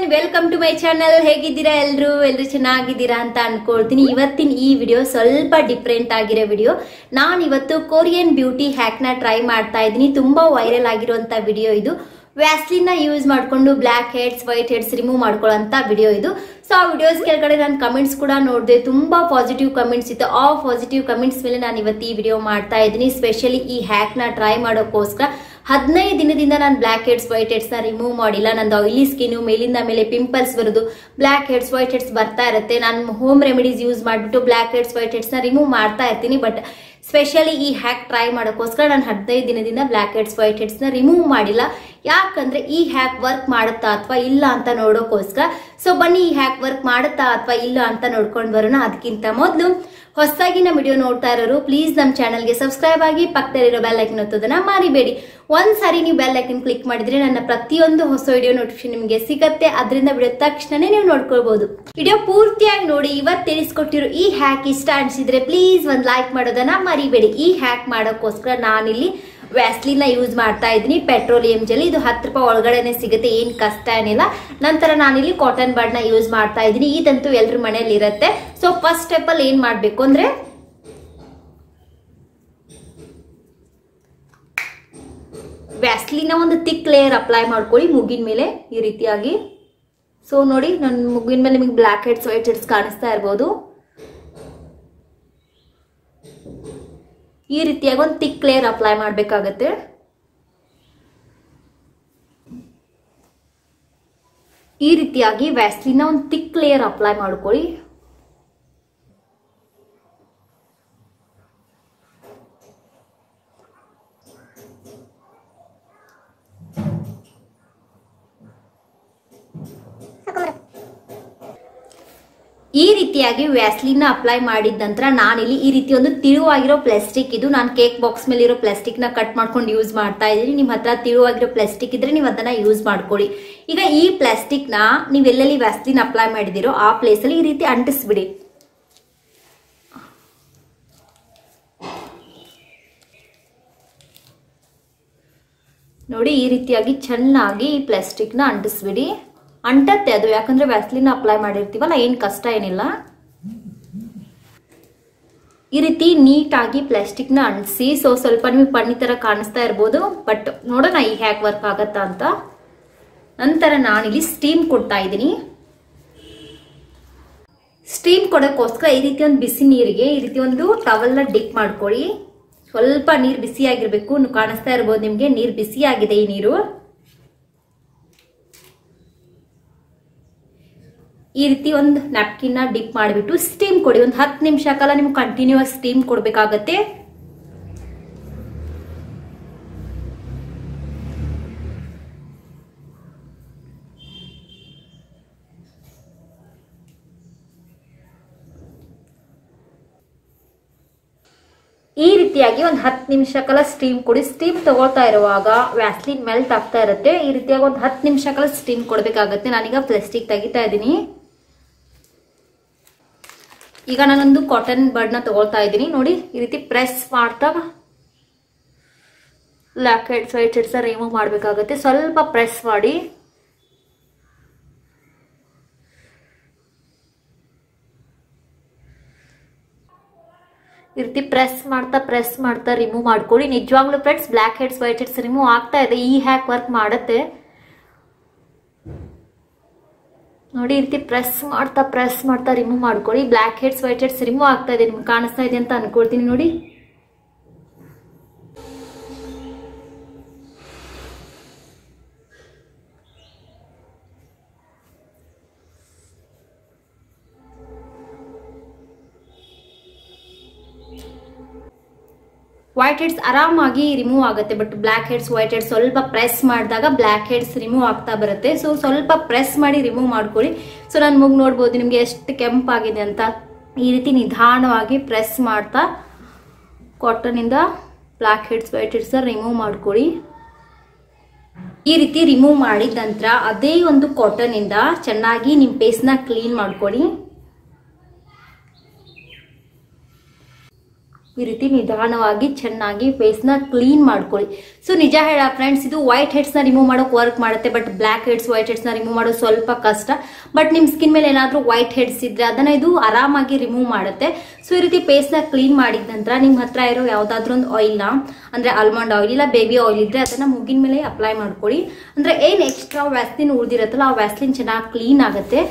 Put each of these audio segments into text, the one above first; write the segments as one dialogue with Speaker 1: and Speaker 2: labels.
Speaker 1: welcome to my channel ಹೇಗಿದ್ದೀರಾ ಎಲ್ರು ಎಲ್ರು ಚೆನ್ನಾಗಿದ್ದೀರಾ ಅಂತ ಅನ್ಕೊಳ್ತೀನಿ ಇವತ್ತಿನ ಈ ವಿಡಿಯೋ ಸ್ವಲ್ಪ ಡಿಫ್ರೆಂಟ್ ಆಗಿರೋ ವಿಡಿಯೋ ನಾನು ಇವತ್ತು ಕೊರಿಯನ್ ಬ್ಯೂಟಿ ಹ್ಯಾಕ್ ನ ಟ್ರೈ ಮಾಡ್ತಾ ಇದ್ದೀನಿ ತುಂಬಾ ವೈರಲ್ ಆಗಿರುವಂತ ವಿಡಿಯೋ ಇದು ವ್ಯಾಸ್ಲಿನ್ ನ ಯೂಸ್ ಮಾಡ್ಕೊಂಡು blackheads whiteheads remove ಮಾಡ್ಕೊಳ್ಳೋಂತ ವಿಡಿಯೋ ಇದು ಸೊ ಆ ವಿಡಿಯೋಸ್ ಕೆಳಗಡೆ ನಾನು ಕಮೆಂಟ್ಸ್ ಕೂಡ ನೋಡಿದೆ ತುಂಬಾ ಪಾಸಿಟಿವ್ ಕಮೆಂಟ್ಸ್ ಇತ್ತು ಆ ಪಾಸಿಟಿವ್ ಕಮೆಂಟ್ಸ್ ಮೇಲೆ ನಾನು ಇವತ್ತು ಈ ವಿಡಿಯೋ ಮಾಡ್ತಾ ಇದ್ದೀನಿ ಸ್ಪೆಷಲಿ ಈ ಹ್ಯಾಕ್ ನ ಟ್ರೈ ಮಾಡೋಕ್ಕೋಸ್ಕರ ಹದಿನೈದು ದಿನದಿಂದ ನಾನು ಬ್ಲಾಕ್ ಹೆಡ್ಸ್ ವೈಟ್ ಹೆಡ್ಸ್ ನ ರಿಮೂವ್ ಮಾಡಿಲ್ಲ ನಂದು ಆಯಿಲಿ ಸ್ಕಿನ್ ಮೇಲಿಂದ ಮೇಲೆ ಪಿಂಪಲ್ಸ್ ಬರೋದು ಬ್ಲಾಕ್ ಹೆಡ್ಸ್ ವೈಟ್ ಹೆಡ್ಸ್ ಬರ್ತಾ ಇರುತ್ತೆ ನಾನು ಹೋಮ್ ರೆಮಿಡೀಸ್ ಯೂಸ್ ಮಾಡಿಬಿಟ್ಟು ಬ್ಲಾಕ್ ಹೆಡ್ಸ್ ವೈಟ್ ಹೆಡ್ಸ್ ನ ರಿಮೂವ್ ಮಾಡ್ತಾ ಇರ್ತೀನಿ ಬಟ್ ಸ್ಪೆಷಲಿ ಈ ಹ್ಯಾಕ್ ಟ್ರೈ ಮಾಡೋಕ್ಕೋಸ್ಕರ ನಾನು ಹದಿನೈದು ದಿನದಿಂದ ಬ್ಲಾಕ್ ಹೆಡ್ಸ್ ವೈಟ್ ಹೆಡ್ಸ್ ನ ರಿಮೂವ್ ಮಾಡಿಲ್ಲ ಯಾಕಂದ್ರೆ ಈ ಹ್ಯಾಕ್ ವರ್ಕ್ ಮಾಡುತ್ತಾ ಅಥವಾ ಇಲ್ಲ ಅಂತ ನೋಡೋಕ್ಕೋಸ್ಕರ ಸೊ ಬನ್ನಿ ಈ ಹ್ಯಾಕ್ ವರ್ಕ್ ಮಾಡುತ್ತಾ ಅಥವಾ ಇಲ್ಲ ಅಂತ ನೋಡ್ಕೊಂಡು ಬರೋಣ ಅದಕ್ಕಿಂತ ಮೊದಲು ಹೊಸದಾಗಿ ನಮ್ಮ ವಿಡಿಯೋ ನೋಡ್ತಾ ಇರೋರು ಪ್ಲೀಸ್ ನಮ್ಮ ಚಾನಲ್ಗೆ ಸಬ್ಸ್ಕ್ರೈಬ್ ಆಗಿ ಪಕ್ಕದಲ್ಲಿರೋ ಬೆಲ್ ಐಕನ್ ಒತ್ತೋದನ್ನ ಮರಿಬೇಡಿ ಒಂದ್ ಸಾರಿ ನೀವು ಬೆಲ್ ಐಕನ್ ಕ್ಲಿಕ್ ಮಾಡಿದ್ರೆ ನನ್ನ ಪ್ರತಿಯೊಂದು ಹೊಸ ವಿಡಿಯೋ ನೋಟಿಫಿಕೇಶನ್ ನಿಮಗೆ ಸಿಗತ್ತೆ ಅದರಿಂದ ವಿಡಿಯೋ ತಕ್ಷಣನೇ ನೀವು ನೋಡ್ಕೊಳ್ಬಹುದು ವಿಡಿಯೋ ಪೂರ್ತಿಯಾಗಿ ನೋಡಿ ಇವತ್ತು ತಿಳಿಸ್ಕೊಟ್ಟಿರೋ ಈ ಹ್ಯಾಕ್ ಇಷ್ಟ ಅನ್ಸಿದ್ರೆ ಪ್ಲೀಸ್ ಒಂದ್ ಲೈಕ್ ಮಾಡೋದನ್ನ ಮರಿಬೇಡಿ ಈ ಹ್ಯಾಕ್ ಮಾಡೋಕ್ಕೋಸ್ಕರ ನಾನಿಲ್ಲಿ ವ್ಯಾಸ್ಲಿನ ಯೂಸ್ ಮಾಡ್ತಾ ಇದ್ದೀನಿ ಪೆಟ್ರೋಲಿಯಂ ಜೆಲ್ ಇದು ಹತ್ತು ರೂಪಾಯಿ ಒಳಗಡೆನೆ ಸಿಗುತ್ತೆ ಏನ್ ಕಷ್ಟ ಏನಿಲ್ಲ ನಂತರ ನಾನಿಲ್ಲಿ ಕಾಟನ್ ಬಡ್ ನ ಯೂಸ್ ಮಾಡ್ತಾ ಇದ್ದೀನಿ ಇದಂತೂ ಎಲ್ರ ಮನೇಲಿ ಇರುತ್ತೆ ಸೊ ಫಸ್ಟ್ ಸ್ಟೆಪ್ ಅಲ್ಲಿ ಏನ್ ಮಾಡ್ಬೇಕು ಅಂದ್ರೆ ವ್ಯಾಸ್ಲಿನ ಒಂದು ತಿಕ್ ಲೇಯರ್ ಅಪ್ಲೈ ಮಾಡ್ಕೊಳ್ಳಿ ಮುಗಿನ ಮೇಲೆ ಈ ರೀತಿಯಾಗಿ ಸೊ ನೋಡಿ ನನ್ನ ಮುಗಿನ ಮೇಲೆ ನಿಮಗೆ ಬ್ಲ್ಯಾಕ್ ಹೆಡ್ಸ್ ವೈಟ್ ಹೆಡ್ಸ್ ಕಾಣಿಸ್ತಾ ಇರ್ಬೋದು ಈ ರೀತಿಯಾಗಿ ಒಂದು ತಿಕ್ ಲೇಯರ್ ಅಪ್ಲೈ ಮಾಡಬೇಕಾಗತ್ತೆ ಈ ರೀತಿಯಾಗಿ ವ್ಯಾಸ್ಲಿನ ಒಂದು ತಿಕ್ ಲೇಯರ್ ಅಪ್ಲೈ ಮಾಡ್ಕೊಳ್ಳಿ ಈ ರೀತಿಯಾಗಿ ವ್ಯಾಸ್ಲಿನ್ ಅಪ್ಲೈ ಮಾಡಿದ ನಂತರ ನಾನಿಲ್ಲಿ ಈ ರೀತಿ ಒಂದು ತಿಳುವಾಗಿರೋ ಪ್ಲಾಸ್ಟಿಕ್ ಇದು ನಾನು ಕೇಕ್ ಬಾಕ್ಸ್ ಮೇಲೆ ಇರೋ ಪ್ಲಾಸ್ಟಿಕ್ ನ ಕಟ್ ಮಾಡ್ಕೊಂಡು ಯೂಸ್ ಮಾಡ್ತಾ ಇದ್ದೀನಿ ನಿಮ್ಮ ಹತ್ರ ತಿಳುವಾಗಿರೋ ಪ್ಲಾಸ್ಟಿಕ್ ಇದ್ರೆ ನೀವು ಅದನ್ನ ಯೂಸ್ ಮಾಡ್ಕೊಳ್ಳಿ ಈಗ ಈ ಪ್ಲಾಸ್ಟಿಕ್ ನ ನೀವು ಎಲ್ಲೆಲ್ಲಿ ವ್ಯಾಸ್ಲಿನ್ ಅಪ್ಲೈ ಮಾಡಿದಿರೋ ಆ ಪ್ಲೇಸ್ ಅಲ್ಲಿ ಈ ರೀತಿ ಅಂಟಿಸ್ಬಿಡಿ ನೋಡಿ ಈ ರೀತಿಯಾಗಿ ಚೆನ್ನಾಗಿ ಈ ಪ್ಲಾಸ್ಟಿಕ್ ನ ಅಂಟಿಸ್ಬಿಡಿ ಅಂಟತ್ತೆ ಅದು ಯಾಕಂದ್ರೆ ವ್ಯಾಸ್ಲಿನ್ ಅಪ್ಲೈ ಮಾಡಿರ್ತೀವಲ್ಲ ಏನ್ ಕಷ್ಟ ಏನಿಲ್ಲ ಈ ರೀತಿ ನೀಟಾಗಿ ಪ್ಲಾಸ್ಟಿಕ್ ನ ಅಂಟಿಸಿ ಸೊ ಸ್ವಲ್ಪ ನಿಮಗೆ ಪಣ್ಣಿ ತರ ಕಾಣಿಸ್ತಾ ಇರ್ಬೋದು ಬಟ್ ನೋಡೋಣ ಈ ಹ್ಯಾಕ್ ವರ್ಕ್ ಆಗತ್ತಾ ಅಂತ ನಂತರ ನಾನಿಲ್ಲಿ ಸ್ಟೀಮ್ ಕೊಡ್ತಾ ಇದ್ದೀನಿ ಸ್ಟೀಮ್ ಕೊಡೋಕ್ಕೋಸ್ಕರ ಈ ರೀತಿ ಒಂದು ಬಿಸಿ ನೀರಿಗೆ ಈ ರೀತಿ ಒಂದು ಟವಲ್ನ ಡಿಪ್ ಮಾಡ್ಕೊಳ್ಳಿ ಸ್ವಲ್ಪ ನೀರು ಬಿಸಿ ಆಗಿರ್ಬೇಕು ಕಾಣಿಸ್ತಾ ಇರ್ಬೋದು ನಿಮ್ಗೆ ನೀರು ಬಿಸಿ ಆಗಿದೆ ಈ ನೀರು ಈ ರೀತಿ ಒಂದು ನ್ಯಾಪ್ಕಿನ್ ನ ಡಿಪ್ ಮಾಡಿಬಿಟ್ಟು ಸ್ಟೀಮ್ ಕೊಡಿ ಒಂದು ಹತ್ತು ನಿಮಿಷ ಕಾಲ ನಿಮ್ಗೆ ಕಂಟಿನ್ಯೂಸ್ ಸ್ಟೀಮ್ ಕೊಡ್ಬೇಕಾಗತ್ತೆ ಈ ರೀತಿಯಾಗಿ ಒಂದು ಹತ್ತು ನಿಮಿಷ ಕಾಲ ಸ್ಟೀಮ್ ಕೊಡಿ ಸ್ಟೀಮ್ ತಗೊಳ್ತಾ ಇರುವಾಗ ವ್ಯಾಸ್ಲಿನ್ ಮೆಲ್ಟ್ ಆಗ್ತಾ ಇರುತ್ತೆ ಈ ರೀತಿಯಾಗಿ ಒಂದು ಹತ್ತು ನಿಮಿಷ ಕಾಲ ಸ್ಟೀಮ್ ಕೊಡಬೇಕಾಗತ್ತೆ ನಾನೀಗ ಪ್ಲಾಸ್ಟಿಕ್ ತೆಗಿತಾ ಇದ್ದೀನಿ ಈಗ ನಾನೊಂದು ಕಾಟನ್ ಬಡ್ನ ತಗೊಳ್ತಾ ಇದ್ದೀನಿ ನೋಡಿ ಈ ರೀತಿ ಪ್ರೆಸ್ ಮಾಡ್ತಾ blackheads whiteheads remove ಮಾಡಬೇಕಾಗತ್ತೆ ಸ್ವಲ್ಪ ಪ್ರೆಸ್ ಮಾಡಿ ಈ ರೀತಿ ಪ್ರೆಸ್ ಮಾಡ್ತಾ ಪ್ರೆಸ್ ಮಾಡ್ತಾ ರಿಮೂವ್ ಮಾಡ್ಕೊಳ್ಳಿ ನಿಜವಾಗ್ಲೂ friends blackheads whiteheads remove ಆಗ್ತಾ ಇದೆ ಈ ಹ್ಯಾಕ್ ವರ್ಕ್ ಮಾಡುತ್ತೆ ನೋಡಿ ಈ ರೀತಿ ಪ್ರೆಸ್ ಮಾಡ್ತಾ ಪ್ರೆಸ್ ಮಾಡ್ತಾ ರಿಮೂವ್ ಮಾಡ್ಕೊಳ್ಳಿ blackheads whiteheads remove ಆಗ್ತಾ ಇದೆ ನಿಮ್ಗೆ ಕಾಣಿಸ್ತಾ ಇದೆ ಅಂತ ಅನ್ಕೊಳ್ತೀನಿ ನೋಡಿ ವೈಟ್ ಹೆಡ್ಸ್ ಆರಾಮಾಗಿ ರಿಮೂವ್ ಆಗುತ್ತೆ but blackheads whiteheads ಸ್ವಲ್ಪ ಪ್ರೆಸ್ ಮಾಡಿದಾಗ ಬ್ಲ್ಯಾಕ್ ಹೆಡ್ಸ್ ರಿಮೂವ್ ಆಗ್ತಾ ಬರುತ್ತೆ ಸೊ ಸ್ವಲ್ಪ ಪ್ರೆಸ್ ಮಾಡಿ ರಿಮೂವ್ ಮಾಡ್ಕೊಳ್ಳಿ ಸೊ ನಾನು ಮುಗ್ ನೋಡ್ಬೋದು ನಿಮಗೆ ಎಷ್ಟು ಕೆಂಪಾಗಿದೆ ಅಂತ ಈ ರೀತಿ ನಿಧಾನವಾಗಿ ಪ್ರೆಸ್ ಮಾಡ್ತಾ ಕಾಟನಿಂದ blackheads whiteheads remove ಮಾಡ್ಕೊಳ್ಳಿ ಈ ರೀತಿ ರಿಮೂವ್ ಮಾಡಿದ ನಂತರ ಅದೇ ಒಂದು ಕಾಟನ್ ಇಂದ ಚೆನ್ನಾಗಿ ನಿಮ್ಮ ಫೇಸ್ನ ಕ್ಲೀನ್ ಮಾಡ್ಕೊಳ್ಳಿ ಈ ರೀತಿ ನಿಧಾನವಾಗಿ ಚೆನ್ನಾಗಿ ಫೇಸ್ನ ಕ್ಲೀನ್ ಮಾಡ್ಕೊಳ್ಳಿ ಸೊ ನಿಜ ಹೇಳ ಫ್ರೆಂಡ್ಸ್ ಇದು ವೈಟ್ ಹೆಡ್ಸ್ನ ರಿಮೂವ್ ಮಾಡೋಕೆ ವರ್ಕ್ ಮಾಡುತ್ತೆ ಬಟ್ ಬ್ಲ್ಯಾಕ್ ಹೆಡ್ಸ್ ವೈಟ್ ಹೆಡ್ಸ್ನ ರಿಮೂವ್ ಮಾಡೋದು ಸ್ವಲ್ಪ ಕಷ್ಟ ಬಟ್ ನಿಮ್ಮ ಸ್ಕಿನ್ ಮೇಲೆ ಏನಾದರೂ ವೈಟ್ ಹೆಡ್ಸ್ ಇದ್ರೆ ಅದನ್ನ ಇದು ಆರಾಮಾಗಿ ರಿಮೂವ್ ಮಾಡುತ್ತೆ ಸೊ ಈ ರೀತಿ ಫೇಸ್ನ ಕ್ಲೀನ್ ಮಾಡಿದ ನಂತರ ನಿಮ್ಮ ಹತ್ರ ಇರೋ ಯಾವುದಾದ್ರೂ ಒಂದು ಆಯಿಲ್ನ ಅಂದ್ರೆ ಆಲ್ಮಂಡ್ ಆಯಿಲ್ ಇಲ್ಲ ಬೇಬಿ ಆಯಿಲ್ ಇದ್ರೆ ಅದನ್ನ ಮುಗಿನ ಮೇಲೆ ಅಪ್ಲೈ ಮಾಡ್ಕೊಳ್ಳಿ ಅಂದ್ರೆ ಏನ್ ಎಕ್ಸ್ಟ್ರಾ ವ್ಯಾಸ್ಲಿನ್ ಉಳಿದಿರತ್ತಲ್ಲ ಆ ವ್ಯಾಸ್ಲಿನ್ ಚೆನ್ನಾಗಿ ಕ್ಲೀನ್ ಆಗುತ್ತೆ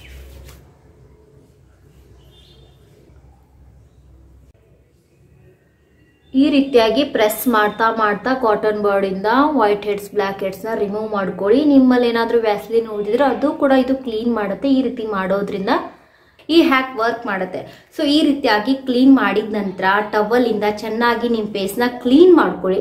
Speaker 1: ಈ ರೀತಿಯಾಗಿ ಪ್ರೆಸ್ ಮಾಡ್ತಾ ಮಾಡ್ತಾ ಕಾಟನ್ ಬಾರ್ಡಿಂದ ವೈಟ್ ಹೆಡ್ಸ್ ಬ್ಲ್ಯಾಕ್ ಹೆಡ್ಸ್ನ ರಿಮೂವ್ ಮಾಡ್ಕೊಳ್ಳಿ ನಿಮ್ಮಲ್ಲಿ ಏನಾದರೂ ವ್ಯಾಸ್ಲಿನ್ ಉಳಿದಿದ್ರೆ ಅದು ಕೂಡ ಇದು ಕ್ಲೀನ್ ಮಾಡುತ್ತೆ ಈ ರೀತಿ ಮಾಡೋದ್ರಿಂದ ಈ ಹ್ಯಾಕ್ ವರ್ಕ್ ಮಾಡುತ್ತೆ ಸೊ ಈ ರೀತಿಯಾಗಿ ಕ್ಲೀನ್ ಮಾಡಿದ ನಂತರ ಟವಲಿಂದ ಚೆನ್ನಾಗಿ ನಿಮ್ಮ ಫೇಸ್ನ ಕ್ಲೀನ್ ಮಾಡ್ಕೊಳ್ಳಿ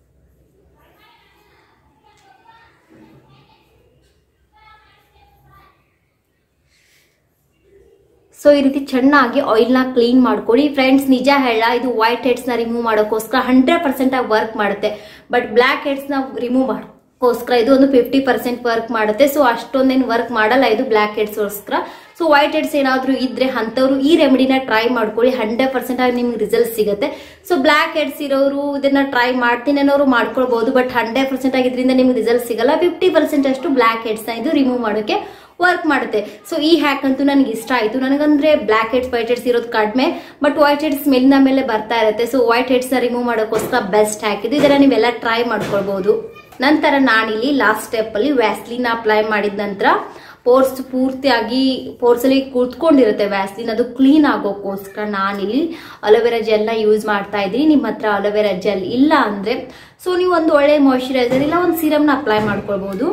Speaker 1: ಸೊ ಈ ರೀತಿ ಚೆನ್ನಾಗಿ ಆಯಿಲ್ನ ಕ್ಲೀನ್ ಮಾಡ್ಕೊಳ್ಳಿ ಫ್ರೆಂಡ್ಸ್ ನಿಜ ಹೇಳ ಇದು ವೈಟ್ ಹೆಡ್ಸ್ನ ರಿಮೂವ್ ಮಾಡೋಕ್ಕೋಸ್ಕರ ಹಂಡ್ರೆಡ್ ಪರ್ಸೆಂಟ್ ಆಗಿ ವರ್ಕ್ ಮಾಡುತ್ತೆ ಬಟ್ ಬ್ಲ್ಯಾಕ್ ಹೆಡ್ಸ್ನ ರಿಮೂವ್ ಮಾಡೋಕ್ಕೋಸ್ಕರ ಇದು ಒಂದು ಫಿಫ್ಟಿ ಪರ್ಸೆಂಟ್ ವರ್ಕ್ ಮಾಡುತ್ತೆ ಸೊ ಅಷ್ಟೊಂದೇನು ವರ್ಕ್ ಮಾಡಲ್ಲ ಇದು ಬ್ಲ್ಯಾಕ್ ಹೆಡ್ಸ್ಗೋಸ್ಕರ ಸೊ ವೈಟ್ ಹೆಡ್ಸ್ ಏನಾದರೂ ಇದ್ರೆ ಅಂಥವ್ರು ಈ ರೆಮಿಡಿನ ಟ್ರೈ ಮಾಡ್ಕೊಳ್ಳಿ ಹಂಡ್ರೆಡ್ ಪರ್ಸೆಂಟ್ ಆಗಿ ನಿಮ್ಗೆ ರಿಸಲ್ಟ್ ಸಿಗುತ್ತೆ ಸೊ ಬ್ಲ್ಯಾಕ್ ಹೆಡ್ಸ್ ಇರೋರು ಇದನ್ನ ಟ್ರೈ ಮಾಡ್ತೀನಿ ಅನ್ನೋರು ಮಾಡ್ಕೊಳ್ಬಹುದು ಬಟ್ ಹಂಡ್ರೆಡ್ ಪರ್ಸೆಂಟ್ ಆಗಿ ಇದರಿಂದ ನಿಮ್ಗೆ ರಿಸಲ್ಟ್ ಸಿಗಲ್ಲ ಫಿಫ್ಟಿ ಪರ್ಸೆಂಟ್ ಅಷ್ಟು ಬ್ಲ್ಯಾಕ್ ಹೆಡ್ಸ್ನ ಇದು ರಿಮೂವ್ ಮಾಡೋಕೆ ವರ್ಕ್ ಮಾಡುತ್ತೆ ಸೊ ಈ ಹ್ಯಾಕ್ ಅಂತೂ ನನಗೆ ಇಷ್ಟ ಆಯ್ತು ನನಗಂದ್ರೆ ಬ್ಲ್ಯಾಕ್ ಹೆಡ್ಸ್ ವೈಟ್ ಹೆಡ್ಸ್ ಇರೋದು ಕಡಿಮೆ ಬಟ್ ವೈಟ್ ಹೆಡ್ಸ್ ಮೇಲಿನ ಮೇಲೆ ಬರ್ತಾ ಇರುತ್ತೆ ಸೊ ವೈಟ್ ಹೆಡ್ಸ್ ನ ರಿಮೂವ್ ಮಾಡೋಕ್ಕೋಸ್ಕರ ಬೆಸ್ಟ್ ಹ್ಯಾಕ್ ಇದು ಇದನ್ನ ನೀವೆಲ್ಲ ಟ್ರೈ ಮಾಡ್ಕೊಳ್ಬಹುದು ನಂತರ ನಾನಿಲ್ಲಿ ಲಾಸ್ಟ್ ಸ್ಟೆಪ್ ಅಲ್ಲಿ ವ್ಯಾಸ್ಲಿನ್ ಅಪ್ಲೈ ಮಾಡಿದ ನಂತರ ಪೋರ್ಸ್ ಪೂರ್ತಿಯಾಗಿ ಪೋರ್ಸ್ ಅಲ್ಲಿ ಕೂತ್ಕೊಂಡಿರುತ್ತೆ ವ್ಯಾಸ್ಲಿನ್ ಅದು ಕ್ಲೀನ್ ಆಗೋಕ್ಕೋಸ್ಕರ ನಾನಿಲ್ಲಿ ಅಲೋವೆರಾ ಜೆಲ್ನ ಯೂಸ್ ಮಾಡ್ತಾ ಇದ್ದೀನಿ ನಿಮ್ಮ ಹತ್ರ ಅಲೋವೆರಾ ಜೆಲ್ ಇಲ್ಲ ಅಂದ್ರೆ ಸೊ ನೀವು ಒಂದು ಒಳ್ಳೆ ಮಾಯಿಶ್ಚರೈಸರ್ ಇಲ್ಲ ಒಂದು ಸೀರಮ್ನ ಅಪ್ಲೈ ಮಾಡ್ಕೊಳ್ಬಹುದು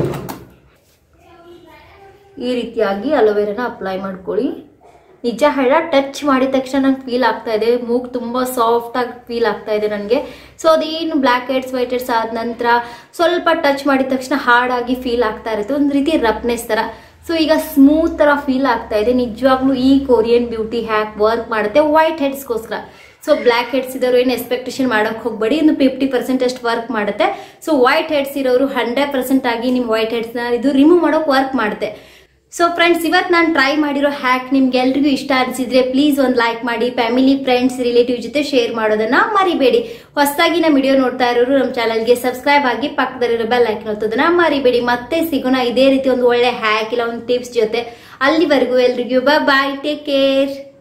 Speaker 1: ಈ ರೀತಿಯಾಗಿ ಅಲೋವೆರಾನ ಅಪ್ಲೈ ಮಾಡ್ಕೊಳ್ಳಿ ನಿಜ ಹೇಳ ಟಚ್ ಮಾಡಿದ ತಕ್ಷಣ ನಂಗೆ ಫೀಲ್ ಆಗ್ತಾ ಇದೆ ಮೂಗ್ ತುಂಬ ಸಾಫ್ಟ್ ಆಗಿ ಫೀಲ್ ಆಗ್ತಾ ಇದೆ ನನಗೆ ಸೊ ಅದೇನು ಬ್ಲ್ಯಾಕ್ ಹೆಡ್ಸ್ ವೈಟ್ ಹೆಡ್ಸ್ ಆದ ನಂತರ ಸ್ವಲ್ಪ ಟಚ್ ಮಾಡಿದ ತಕ್ಷಣ ಹಾರ್ಡಾಗಿ ಫೀಲ್ ಆಗ್ತಾ ಇರುತ್ತೆ ಒಂದು ರೀತಿ ರಫ್ನೆಸ್ ಥರ ಸೊ ಈಗ ಸ್ಮೂತ್ ಥರ ಫೀಲ್ ಆಗ್ತಾ ಇದೆ ನಿಜವಾಗ್ಲೂ ಈ ಕೊರಿಯನ್ ಬ್ಯೂಟಿ ಹ್ಯಾಕ್ ವರ್ಕ್ ಮಾಡುತ್ತೆ ವೈಟ್ ಹೆಡ್ಸ್ಗೋಸ್ಕರ ಸೊ ಬ್ಲ್ಯಾಕ್ ಹೆಡ್ಸ್ ಇರೋರು ಏನು ಎಕ್ಸ್ಪೆಕ್ಟೇಷನ್ ಮಾಡಕ್ ಹೋಗ್ಬೇಡಿ ಒಂದು ಫಿಫ್ಟಿ ಪರ್ಸೆಂಟ್ ಅಷ್ಟು ವರ್ಕ್ ಮಾಡುತ್ತೆ ಸೊ ವೈಟ್ ಹೆಡ್ಸ್ ಇರೋರು ಹಂಡ್ರೆಡ್ ಪರ್ಸೆಂಟ್ ಆಗಿ ನಿಮ್ಮ ವೈಟ್ ಹೆಡ್ಸ್ನ ಇದು ರಿಮೂವ್ ಮಾಡೋಕೆ ವರ್ಕ್ ಮಾಡುತ್ತೆ ಸೊ ಫ್ರೆಂಡ್ಸ್ ಇವತ್ತು ನಾನು ಟ್ರೈ ಮಾಡಿರೋ ಹ್ಯಾಕ್ ನಿಮ್ಗೆ ಎಲ್ರಿಗೂ ಇಷ್ಟ ಅನಿಸಿದ್ರೆ ಪ್ಲೀಸ್ ಒಂದು ಲೈಕ್ ಮಾಡಿ ಫ್ಯಾಮಿಲಿ ಫ್ರೆಂಡ್ಸ್ ರಿಲೇಟಿವ್ ಜೊತೆ ಶೇರ್ ಮಾಡೋದನ್ನ ಮರಿಬೇಡಿ ಹೊಸದಾಗಿ ನಮ್ಮ ವಿಡಿಯೋ ನೋಡ್ತಾ ಇರೋರು ನಮ್ಮ ಚಾನಲ್ಗೆ ಸಬ್ಸ್ಕ್ರೈಬ್ ಆಗಿ ಪಕ್ಕದಲ್ಲಿರೋ ಬೆಲ್ ಐಕನ್ ಒತ್ತೋದನ್ನ ಮರಿಬೇಡಿ ಮತ್ತೆ ಸಿಗೋಣ ಇದೇ ರೀತಿ ಒಂದು ಒಳ್ಳೆ ಹ್ಯಾಕ್ ಇಲ್ಲ ಒಂದು ಟಿಪ್ಸ್ ಜೊತೆ ಅಲ್ಲಿವರೆಗೂ ಎಲ್ರಿಗೂ ಬಾಯ್ ಟೇಕ್ ಕೇರ್